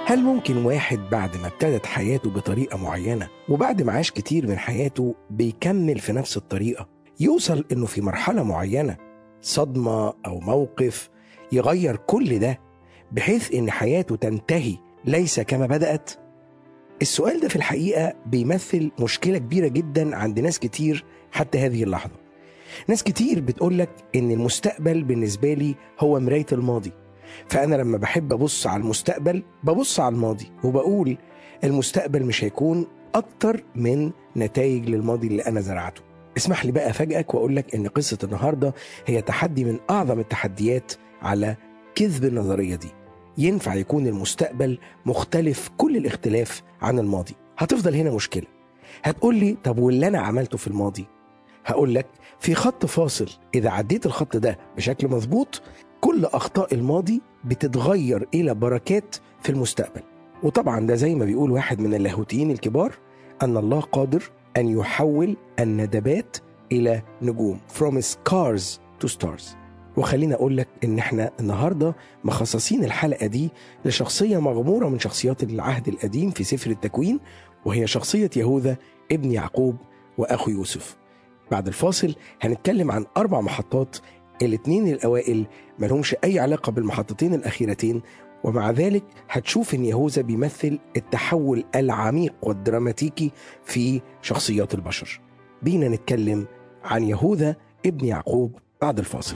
هل ممكن واحد بعد ما ابتدت حياته بطريقة معينة وبعد ما عاش كتير من حياته بيكمل في نفس الطريقة يوصل إنه في مرحلة معينة صدمة أو موقف يغير كل ده بحيث إن حياته تنتهي ليس كما بدأت؟ السؤال ده في الحقيقة بيمثل مشكلة كبيرة جدا عند ناس كتير حتى هذه اللحظة ناس كتير بتقولك إن المستقبل بالنسبة لي هو مراية الماضي فأنا لما بحب أبص على المستقبل ببص على الماضي وبقول المستقبل مش هيكون أكتر من نتائج للماضي اللي أنا زرعته اسمح لي بقى أفاجئك وأقول لك إن قصة النهاردة هي تحدي من أعظم التحديات على كذب النظرية دي ينفع يكون المستقبل مختلف كل الاختلاف عن الماضي هتفضل هنا مشكلة هتقول لي طب واللي أنا عملته في الماضي هقول لك في خط فاصل إذا عديت الخط ده بشكل مظبوط كل أخطاء الماضي بتتغير إلى بركات في المستقبل وطبعا ده زي ما بيقول واحد من اللاهوتيين الكبار أن الله قادر أن يحول الندبات إلى نجوم from scars to stars وخليني أقول لك إن إحنا النهاردة مخصصين الحلقة دي لشخصية مغمورة من شخصيات العهد القديم في سفر التكوين وهي شخصية يهوذا ابن يعقوب وأخو يوسف بعد الفاصل هنتكلم عن أربع محطات الاتنين الأوائل ملهمش أي علاقة بالمحطتين الأخيرتين ومع ذلك هتشوف ان يهوذا بيمثل التحول العميق والدراماتيكي في شخصيات البشر بينا نتكلم عن يهوذا ابن يعقوب بعد الفاصل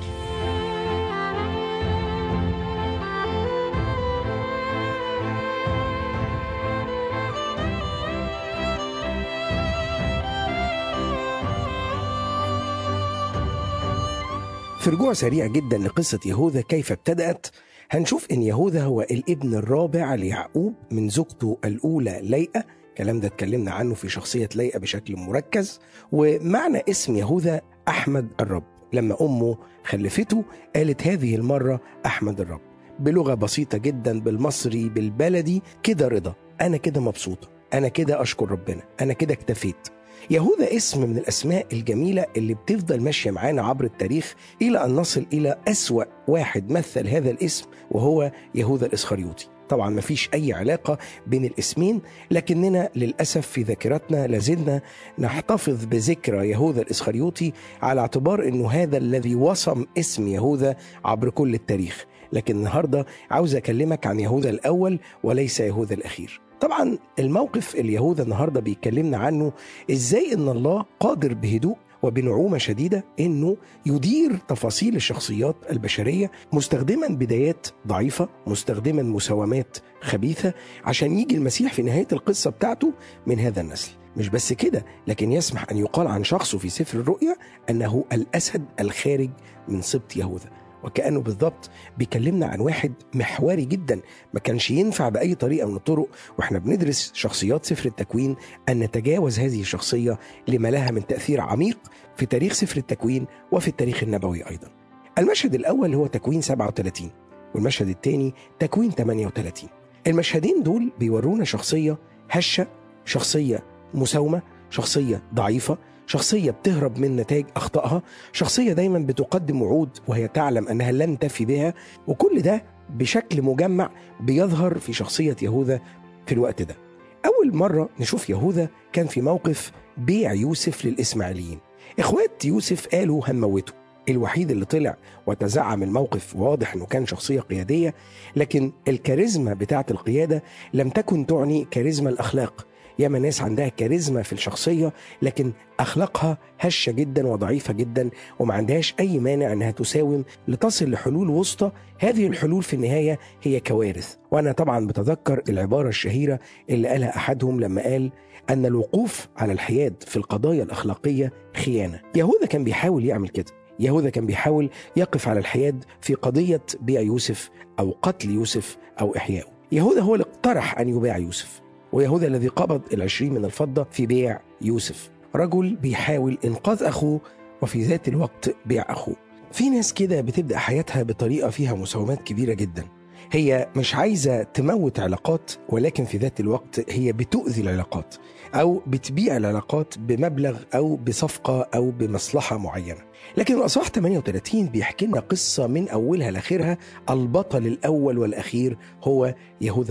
في رجوع سريع جدا لقصة يهوذا كيف ابتدأت هنشوف ان يهوذا هو الابن الرابع ليعقوب من زوجته الاولى ليئه الكلام ده اتكلمنا عنه في شخصيه ليئه بشكل مركز ومعنى اسم يهوذا احمد الرب لما امه خلفته قالت هذه المره احمد الرب بلغه بسيطه جدا بالمصري بالبلدي كده رضا انا كده مبسوطه انا كده اشكر ربنا انا كده اكتفيت يهوذا اسم من الأسماء الجميلة اللي بتفضل ماشية معانا عبر التاريخ إلى أن نصل إلى أسوأ واحد مثل هذا الاسم وهو يهوذا الإسخريوطي طبعا ما فيش أي علاقة بين الاسمين لكننا للأسف في ذاكرتنا لازلنا نحتفظ بذكرى يهوذا الإسخريوطي على اعتبار أنه هذا الذي وصم اسم يهوذا عبر كل التاريخ لكن النهاردة عاوز أكلمك عن يهوذا الأول وليس يهوذا الأخير طبعا الموقف اللي يهوذا النهارده بيكلمنا عنه ازاي ان الله قادر بهدوء وبنعومه شديده انه يدير تفاصيل الشخصيات البشريه مستخدما بدايات ضعيفه مستخدما مساومات خبيثه عشان يجي المسيح في نهايه القصه بتاعته من هذا النسل مش بس كده لكن يسمح ان يقال عن شخصه في سفر الرؤيا انه الاسد الخارج من سبط يهوذا وكانه بالضبط بيكلمنا عن واحد محوري جدا ما كانش ينفع باي طريقه من الطرق واحنا بندرس شخصيات سفر التكوين ان نتجاوز هذه الشخصيه لما لها من تاثير عميق في تاريخ سفر التكوين وفي التاريخ النبوي ايضا. المشهد الاول هو تكوين 37 والمشهد الثاني تكوين 38. المشهدين دول بيورونا شخصيه هشه، شخصيه مساومه، شخصيه ضعيفه، شخصية بتهرب من نتائج أخطائها شخصية دايما بتقدم وعود وهي تعلم أنها لن تفي بها وكل ده بشكل مجمع بيظهر في شخصية يهوذا في الوقت ده أول مرة نشوف يهوذا كان في موقف بيع يوسف للإسماعيليين إخوات يوسف قالوا هنموته الوحيد اللي طلع وتزعم الموقف واضح انه كان شخصيه قياديه لكن الكاريزما بتاعه القياده لم تكن تعني كاريزما الاخلاق ياما ناس عندها كاريزما في الشخصيه لكن اخلاقها هشه جدا وضعيفه جدا وما عندهاش اي مانع انها تساوم لتصل لحلول وسطى هذه الحلول في النهايه هي كوارث وانا طبعا بتذكر العباره الشهيره اللي قالها احدهم لما قال ان الوقوف على الحياد في القضايا الاخلاقيه خيانه يهوذا كان بيحاول يعمل كده يهوذا كان بيحاول يقف على الحياد في قضيه بيع يوسف او قتل يوسف او احيائه يهوذا هو اللي اقترح ان يباع يوسف ويهوذا الذي قبض العشرين من الفضة في بيع يوسف رجل بيحاول إنقاذ أخوه وفي ذات الوقت بيع أخوه في ناس كده بتبدأ حياتها بطريقة فيها مساومات كبيرة جدا هي مش عايزة تموت علاقات ولكن في ذات الوقت هي بتؤذي العلاقات أو بتبيع العلاقات بمبلغ أو بصفقة أو بمصلحة معينة لكن الأصحاح 38 بيحكي لنا قصة من أولها لآخرها البطل الأول والأخير هو يهوذا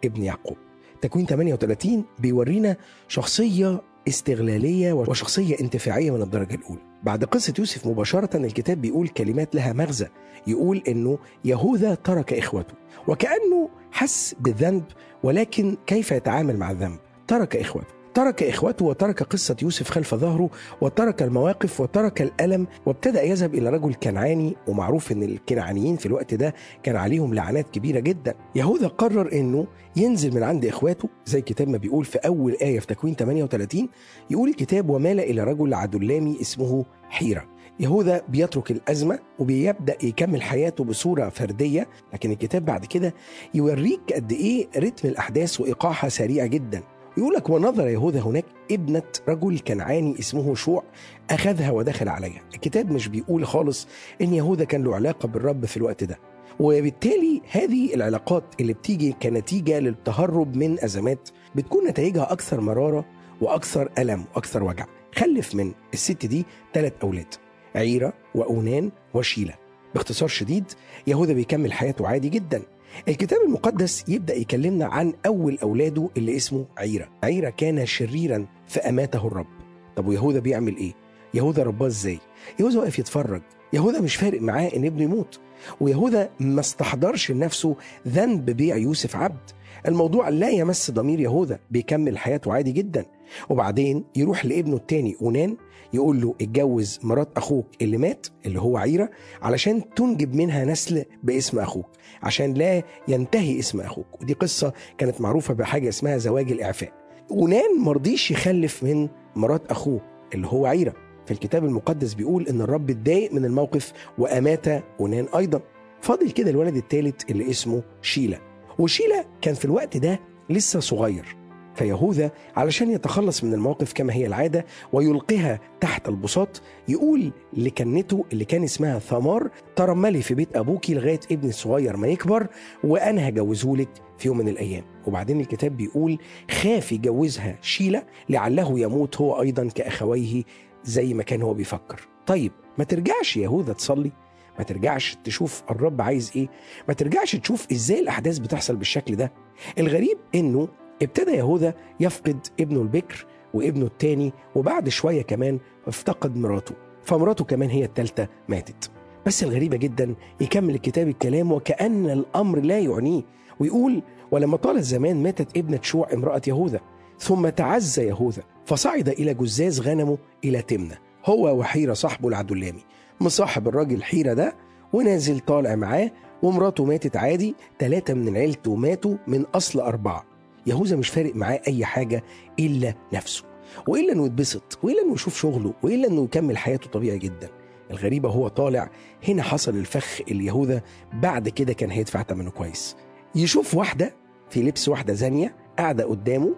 ابن يعقوب تكوين 38 بيورينا شخصية استغلالية وشخصية انتفاعية من الدرجة الأولى بعد قصة يوسف مباشرة الكتاب بيقول كلمات لها مغزى يقول أنه يهوذا ترك إخوته وكأنه حس بالذنب ولكن كيف يتعامل مع الذنب ترك إخوته ترك إخوته وترك قصة يوسف خلف ظهره وترك المواقف وترك الألم وابتدأ يذهب إلى رجل كنعاني ومعروف أن الكنعانيين في الوقت ده كان عليهم لعنات كبيرة جدا يهوذا قرر أنه ينزل من عند إخواته زي الكتاب ما بيقول في أول آية في تكوين 38 يقول الكتاب ومال إلى رجل عدلامي اسمه حيرة يهوذا بيترك الأزمة وبيبدأ يكمل حياته بصورة فردية لكن الكتاب بعد كده يوريك قد إيه رتم الأحداث وإيقاعها سريع جدا يقول لك ونظر يهوذا هناك ابنة رجل كنعاني اسمه شوع أخذها ودخل عليها الكتاب مش بيقول خالص إن يهوذا كان له علاقة بالرب في الوقت ده وبالتالي هذه العلاقات اللي بتيجي كنتيجة للتهرب من أزمات بتكون نتائجها أكثر مرارة وأكثر ألم وأكثر وجع خلف من الست دي ثلاث أولاد عيرة وأونان وشيلة باختصار شديد يهوذا بيكمل حياته عادي جدا الكتاب المقدس يبدأ يكلمنا عن أول أولاده اللي اسمه عيرة عيرة كان شريرا فأماته الرب طب ويهوذا بيعمل إيه؟ يهوذا رباه إزاي؟ يهوذا واقف يتفرج يهوذا مش فارق معاه إن ابنه يموت ويهوذا ما استحضرش لنفسه ذنب بيع يوسف عبد الموضوع لا يمس ضمير يهوذا بيكمل حياته عادي جدا وبعدين يروح لابنه التاني أونان يقول له اتجوز مرات أخوك اللي مات اللي هو عيرة علشان تنجب منها نسل باسم أخوك عشان لا ينتهي اسم أخوك ودي قصة كانت معروفة بحاجة اسمها زواج الإعفاء أونان مرضيش يخلف من مرات أخوه اللي هو عيرة في الكتاب المقدس بيقول إن الرب اتضايق من الموقف وأمات أونان أيضا فاضل كده الولد الثالث اللي اسمه شيلا وشيلا كان في الوقت ده لسه صغير فيهوذا علشان يتخلص من الموقف كما هي العادة ويلقيها تحت البساط يقول لكنته اللي كان اسمها ثمار ترملي في بيت أبوكي لغاية ابني الصغير ما يكبر وأنا هجوزه لك في يوم من الأيام وبعدين الكتاب بيقول خاف يجوزها شيلة لعله يموت هو أيضا كأخويه زي ما كان هو بيفكر طيب ما ترجعش يهوذا تصلي ما ترجعش تشوف الرب عايز ايه ما ترجعش تشوف ازاي الاحداث بتحصل بالشكل ده الغريب انه ابتدى يهوذا يفقد ابنه البكر وابنه التاني وبعد شويه كمان افتقد مراته فمراته كمان هي التالتة ماتت بس الغريبة جدا يكمل الكتاب الكلام وكأن الأمر لا يعنيه ويقول ولما طال الزمان ماتت ابنة شوع امرأة يهوذا ثم تعزى يهوذا فصعد إلى جزاز غنمه إلى تمنة هو وحيرة صاحبه العدلامي مصاحب الراجل حيرة ده ونازل طالع معاه ومراته ماتت عادي ثلاثة من عيلته ماتوا من أصل أربعة يهوذا مش فارق معاه أي حاجة إلا نفسه وإلا إنه يتبسط وإلا إنه يشوف شغله وإلا إنه يكمل حياته طبيعي جدا الغريبة هو طالع هنا حصل الفخ اللي يهوذا بعد كده كان هيدفع ثمنه كويس يشوف واحدة في لبس واحدة زانية قاعدة قدامه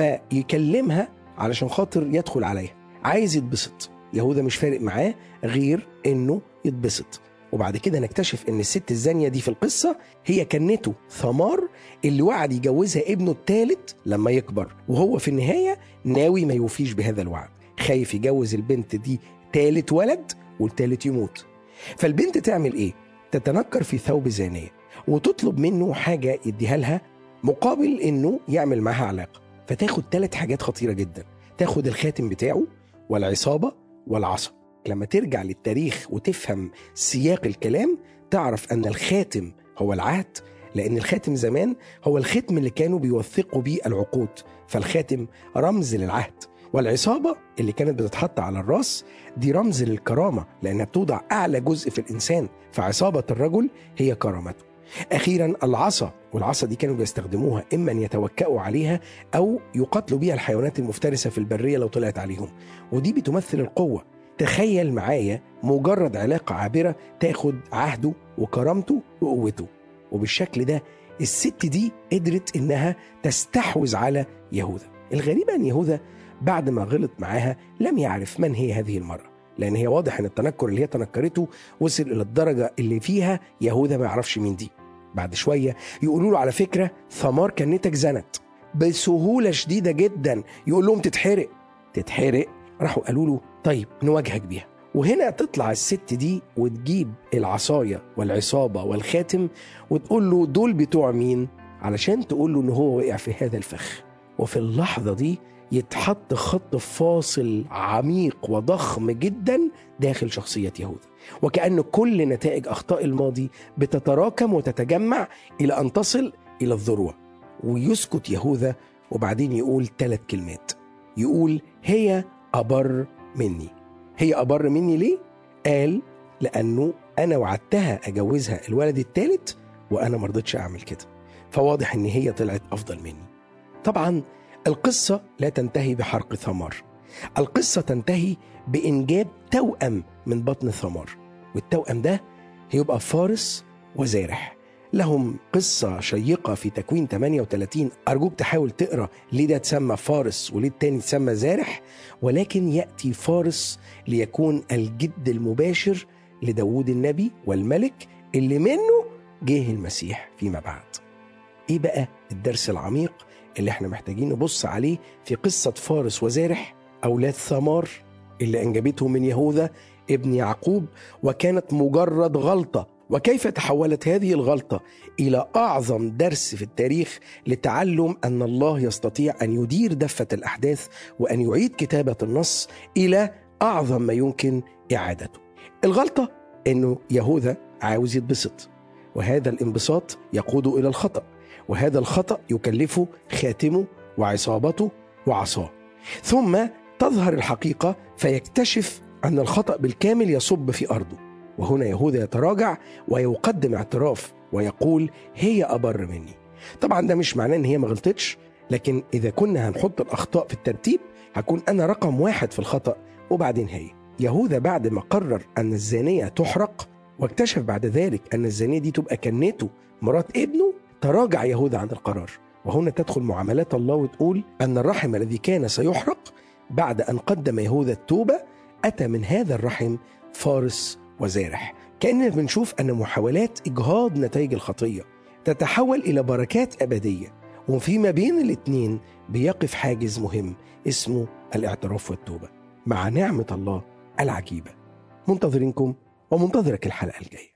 فيكلمها علشان خاطر يدخل عليها عايز يتبسط يهوذا مش فارق معاه غير انه يتبسط وبعد كده نكتشف ان الست الزانيه دي في القصه هي كنته ثمار اللي وعد يجوزها ابنه الثالث لما يكبر وهو في النهايه ناوي ما يوفيش بهذا الوعد خايف يجوز البنت دي ثالث ولد والثالث يموت فالبنت تعمل ايه تتنكر في ثوب زانيه وتطلب منه حاجه يديها لها مقابل انه يعمل معها علاقه فتاخد ثلاث حاجات خطيره جدا تاخد الخاتم بتاعه والعصابه والعصا لما ترجع للتاريخ وتفهم سياق الكلام تعرف ان الخاتم هو العهد لان الخاتم زمان هو الختم اللي كانوا بيوثقوا بيه العقود فالخاتم رمز للعهد والعصابة اللي كانت بتتحط على الراس دي رمز للكرامة لأنها بتوضع أعلى جزء في الإنسان فعصابة الرجل هي كرامته أخيرا العصا والعصا دي كانوا بيستخدموها إما أن يتوكأوا عليها أو يقاتلوا بيها الحيوانات المفترسة في البرية لو طلعت عليهم ودي بتمثل القوة تخيل معايا مجرد علاقة عابرة تاخد عهده وكرامته وقوته وبالشكل ده الست دي قدرت إنها تستحوذ على يهوذا الغريبة أن يهوذا بعد ما غلط معاها لم يعرف من هي هذه المرة لأن هي واضح أن التنكر اللي هي تنكرته وصل إلى الدرجة اللي فيها يهوذا ما يعرفش مين دي بعد شوية يقولوا له على فكرة ثمار كنتك زنت بسهولة شديدة جدا يقول لهم تتحرق تتحرق راحوا قالوا له طيب نواجهك بيها وهنا تطلع الست دي وتجيب العصاية والعصابة والخاتم وتقول له دول بتوع مين؟ علشان تقول له ان هو وقع في هذا الفخ وفي اللحظة دي يتحط خط فاصل عميق وضخم جدا داخل شخصية يهوذا وكأن كل نتائج أخطاء الماضي بتتراكم وتتجمع إلى أن تصل إلى الذروة ويسكت يهوذا وبعدين يقول ثلاث كلمات يقول هي أبر مني هي أبر مني ليه؟ قال لأنه أنا وعدتها أجوزها الولد الثالث وأنا مرضتش أعمل كده فواضح إن هي طلعت أفضل مني طبعا القصة لا تنتهي بحرق ثمار القصة تنتهي بإنجاب توأم من بطن ثمار والتوأم ده هيبقى فارس وزارح لهم قصة شيقة في تكوين 38 أرجوك تحاول تقرأ ليه ده تسمى فارس وليه التاني تسمى زارح ولكن يأتي فارس ليكون الجد المباشر لداود النبي والملك اللي منه جه المسيح فيما بعد ايه بقى الدرس العميق اللي احنا محتاجين نبص عليه في قصة فارس وزارح أولاد ثمار اللي أنجبته من يهوذا ابن يعقوب وكانت مجرد غلطة وكيف تحولت هذه الغلطة إلى أعظم درس في التاريخ لتعلم أن الله يستطيع أن يدير دفة الأحداث وأن يعيد كتابة النص إلى أعظم ما يمكن إعادته الغلطة أنه يهوذا عاوز يتبسط وهذا الانبساط يقود إلى الخطأ وهذا الخطأ يكلفه خاتمه وعصابته وعصاه ثم تظهر الحقيقة فيكتشف أن الخطأ بالكامل يصب في أرضه وهنا يهوذا يتراجع ويقدم اعتراف ويقول هي أبر مني طبعا ده مش معناه ان هي ما غلطتش لكن اذا كنا هنحط الاخطاء في الترتيب هكون انا رقم واحد في الخطا وبعدين هي يهوذا بعد ما قرر ان الزانيه تحرق واكتشف بعد ذلك ان الزانيه دي تبقى كنته مرات ابنه تراجع يهوذا عن القرار وهنا تدخل معاملات الله وتقول ان الرحم الذي كان سيحرق بعد ان قدم يهوذا التوبه اتى من هذا الرحم فارس وزارح كاننا بنشوف ان محاولات اجهاض نتائج الخطيه تتحول الى بركات ابديه وفيما بين الاثنين بيقف حاجز مهم اسمه الاعتراف والتوبه مع نعمه الله العجيبه منتظرينكم ومنتظرك الحلقه الجايه